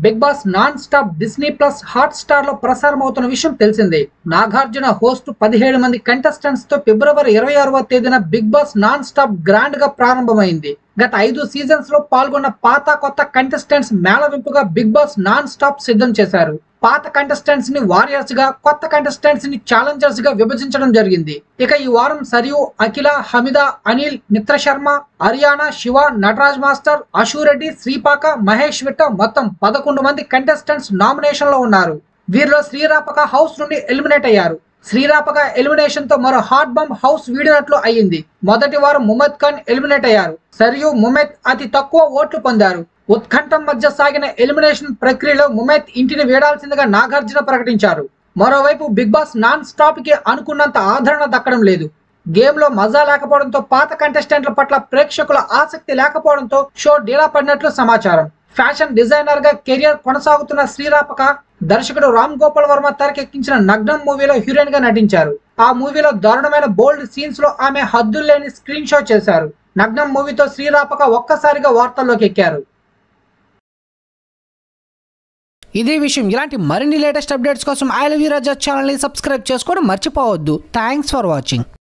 big boss non stop Disney plus Hotstar లో ప్రసారం అవుతున్న విషయం తెలిసిందే నాగార్జున హోస్ట్ పదిహేడు మంది కంటెస్టెంట్స్ తో ఫిబ్రవరి ఇరవై ఆరవ తేదీన big boss non stop grand గా ప్రారంభమైంది గత ఐదు సీజన్స్ లో పాల్గొన్న పాత కొత్త కంటెస్టెంట్స్ మేళవింపుగా బిగ్ బాస్ నాన్ స్టాప్ సిద్ధం చేశారు పాత కంటెస్టెంట్స్ ని వారియర్స్ గా కొత్త కంటెస్టెంట్స్ ని ఛాలెంజర్స్ గా విభజించడం జరిగింది ఇక ఈ వారం సరియు అఖిల హమిద అనిల్ మిత్ర శర్మ హరియానా శివ నటరాజ్ మాస్టర్ అశురెడ్డి శ్రీపాక మహేష్ విట్ట మొత్తం పదకొండు మంది కంటెస్టెంట్స్ నామినేషన్ లో ఉన్నారు వీరిలో శ్రీరాపక హౌస్ నుండి ఎలిమినేట్ అయ్యారు శ్రీరాపక ఎలిమినేషన్ తో మరో హాట్ బంప్ హౌస్ వీడినట్లు అయ్యింది మొదటి వారం ముమద్ ఖాన్ ఎలిమినేట్ అయ్యారు సరియు ముమెత్ అతి తక్కువ ఓట్లు పొందారు ఉత్కంఠం మధ్య సాగిన ఎలిమినేషన్ ప్రక్రియలో ముమెత్ ఇంటిని వీడాల్సిందిగా నాగార్జున ప్రకటించారు మరోవైపు బిగ్ బాస్ నాన్ స్టాప్ కి అనుకున్నంత ఆదరణ దక్కడం లేదు గేమ్ లో మజా లేకపోవడంతో పాత కంటెస్టెంట్ల పట్ల ప్రేక్షకుల ఆసక్తి లేకపోవడంతో షో డీలా పడినట్లు సమాచారం ఫ్యాషన్ డిజైనర్ గా కెరియర్ కొనసాగుతున్న శ్రీరాపక దర్శకుడు రామ్ గోపాల్ వర్మ తెరకెక్కించిన నగ్నం మూవీలో హీరోయిన్ గా నటించారు ఆ మూవీలో దారుణమైన బోల్డ్ సీన్స్ లో ఆమె హద్దుల్లేని స్క్రీన్ షో చేశారు నగ్నం మూవీతో శ్రీరాపక ఒక్కసారిగా వార్తల్లోకి ఎక్కారు ఇదే విషయం ఇలాంటి మరిన్ని లేటెస్ట్ అప్డేట్స్ కోసం ఐ లవ్ యూ రాజా ఛానల్ని సబ్స్క్రైబ్ చేసుకోవడం మర్చిపోవద్దు థ్యాంక్స్ ఫర్ వాచింగ్